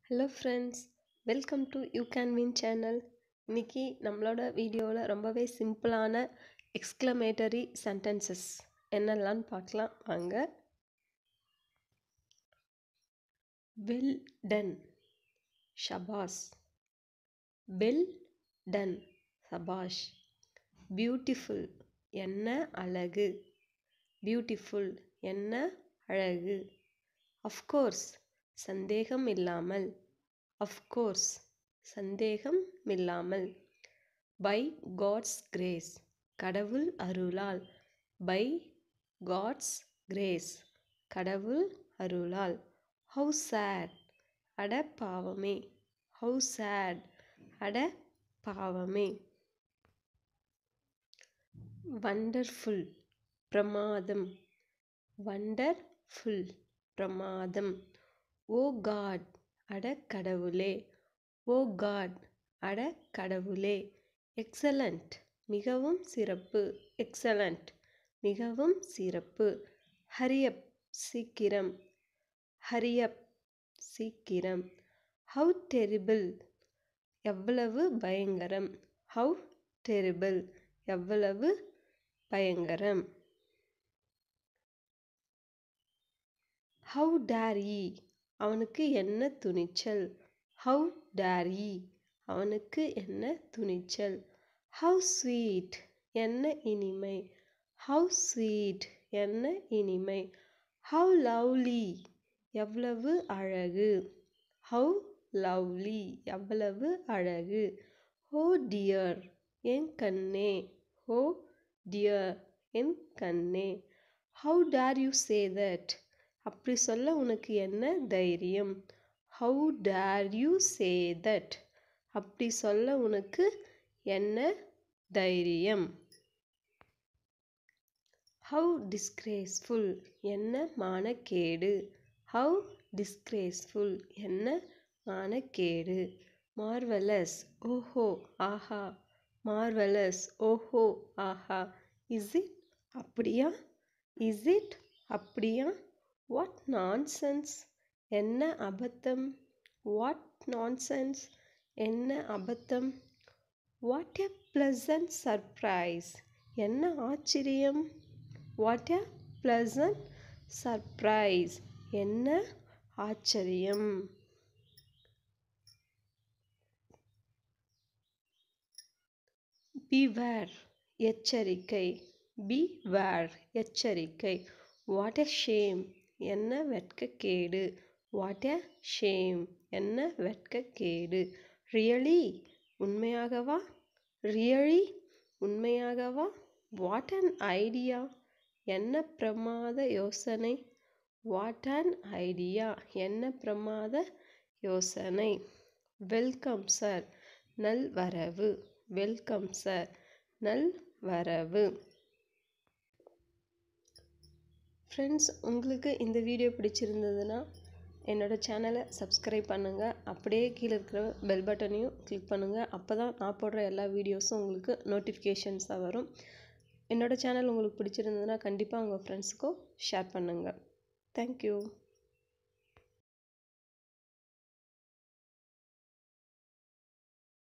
hello friends welcome to you can win channel இன்னைக்கு நம்மளோட வீடியோவில் ரொம்பவே சிம்பிளான எக்ஸ்க்ளமேட்டரி சென்டென்சஸ் என்னெல்லாம் பார்க்கலாம் வாங்க வெல் டன் ஷபாஸ் வெல் டன் சபாஷ் பியூட்டிஃபுல் என்ன அழகு பியூட்டிஃபுல் என்ன அழகு அஃப்கோர்ஸ் சந்தேகம் இல்லாமல் அஃப்கோர்ஸ் சந்தேகம் இல்லாமல் பை காட்ஸ் கிரேஸ் கடவுள் அருளால் பை காட்ஸ் கிரேஸ் கடவுள் அருளால் ஹவு சேட் அட பாவமே ஹவு சேட் அட பாவமே வண்டர்ஃபுல் பிரமாதம் வண்டர்ஃபுல் பிரமாதம் ஓ காட் அட கடவுளே ஓ காட் அட கடவுளே எக்ஸலண்ட் மிகவும் சிறப்பு எக்ஸலண்ட் மிகவும் சிறப்பு ஹரியப் சீக்கிரம் ஹரியப் சீக்கிரம் ஹவு டெரிபிள் எவ்வளவு பயங்கரம் ஹவு டெரிபிள் எவ்வளவு பயங்கரம் ஹவு டேர் ஈ அவனுக்கு என்ன துணிச்சல் ஹவு டேர் ஈ அவனுக்கு என்ன துணிச்சல் ஹவு ஸ்வீட் என்ன இனிமை ஹவு ஸ்வீட் என்ன இனிமை ஹவு லவ்லி எவ்வளவு அழகு ஹவு லவ்லி எவ்வளவு அழகு ஓ டியர் என் கண்ணே ஓ டியர் என் கண்ணே how dare you say that அப்படி சொல்ல உனக்கு என்ன தைரியம் how dare you say that அப்படி சொல்ல உனக்கு என்ன தைரியம் ஹவு டிஸ்கிரேஸ்ஃபுல் என்ன மானக்கேடு ஹவு டிஸ்கிரேஸ்ஃபுல் என்ன மானக்கேடு மார்வலஸ் ஓஹோ ஆஹா மார்வலஸ் ஓஹோ ஆஹா இஸ் இட் அப்படியா இஸ் இட் அப்படியா வாட் நான்சென்ஸ் என்ன அபத்தம் வாட் நான்சென்ஸ் என்ன அபத்தம் வாட் எ ப்ளசன்ட் சர்ப்ரைஸ் என்ன ஆச்சரியம் வாட் எ ப்ளசன்ட் சர்ப்ரைஸ் என்ன ஆச்சரியம் பிவேர் எச்சரிக்கை பி வேர் எச்சரிக்கை வாட் எ ஷேம் என்ன வெட்கக்கேடு வாட் எ ஷேம் என்ன வெட்கக்கேடு ரியலி உண்மையாகவா ரியலி உண்மையாகவா வாட் அன் ஐடியா என்ன பிரமாத யோசனை வாட் அன் ஐடியா என்ன பிரமாத யோசனை வெல்கம் சார் நல்வரவு வெல்கம் சார் நல்வரவு ஃப்ரெண்ட்ஸ் உங்களுக்கு இந்த வீடியோ பிடிச்சிருந்ததுன்னா என்னோடய சேனலை சப்ஸ்கிரைப் பண்ணுங்கள் அப்படியே கீழே இருக்கிற பெல் பட்டனையும் கிளிக் பண்ணுங்கள் அப்போ தான் நான் போடுற எல்லா வீடியோஸும் உங்களுக்கு நோட்டிஃபிகேஷன்ஸாக வரும் என்னோடய சேனல் உங்களுக்கு பிடிச்சிருந்ததுன்னா கண்டிப்பாக உங்கள் ஃப்ரெண்ட்ஸுக்கும் ஷேர் பண்ணுங்கள் தேங்க்யூ